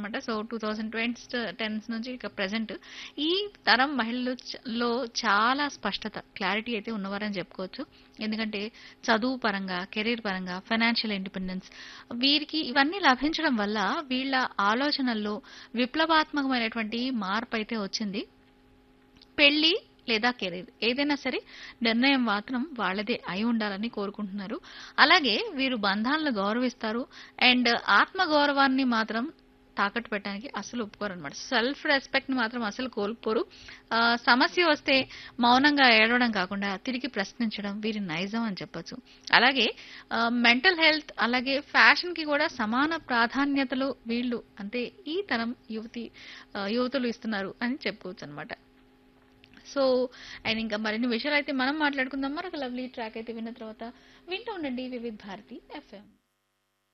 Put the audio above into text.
అనమాట so two thousand twenty tens నుంచి ఇక ప్రజెంట్ ఈ తరం మహిళల్లో చాలా స్పష్టత క్లారిటీ అయితే ఉన్నవారని చెప్పుకోవచ్చు ఎందుకంటే చదువు పరంగా కెరీర్ పరంగా ఫైనాన్షియల్ ఇండిపెండెన్స్ వీరికి ఇవన్నీ లభించడం వల్ల వీళ్ళ ఆలోచనల్లో విప్లవాత్మకమైనటువంటి మార్పు అయితే వచ్చింది పెళ్లి లేదా కెరీర్ ఏదైనా సరే నిర్ణయం మాత్రం వాళ్ళదే అయి ఉండాలని కోరుకుంటున్నారు అలాగే వీరు బంధాలను గౌరవిస్తారు అండ్ ఆత్మ గౌరవాన్ని మాత్రం తాకట్టు పెట్టడానికి అసలు ఒప్పుకోరు అనమాట సెల్ఫ్ రెస్పెక్ట్ ని మాత్రం అసలు కోల్పోరు ఆ, సమస్య వస్తే మౌనంగా ఏడవడం కాకుండా తిరిగి ప్రశ్నించడం వీరి నైజం అని చెప్పొచ్చు అలాగే మెంటల్ హెల్త్ అలాగే ఫ్యాషన్ కి కూడా సమాన ప్రాధాన్యతలు వీళ్ళు అంటే ఈ తరం యువతి ఆ, యువతులు ఇస్తున్నారు అని చెప్పుకోవచ్చు అనమాట సో అండ్ ఇంకా మరిన్ని విషయాలు అయితే మనం మాట్లాడుకుందాం మరొక లవ్లీ ట్రాక్ అయితే విన్న తర్వాత వింటూ ఉండండి వివిధ్ భారతి ఎఫ్ఎం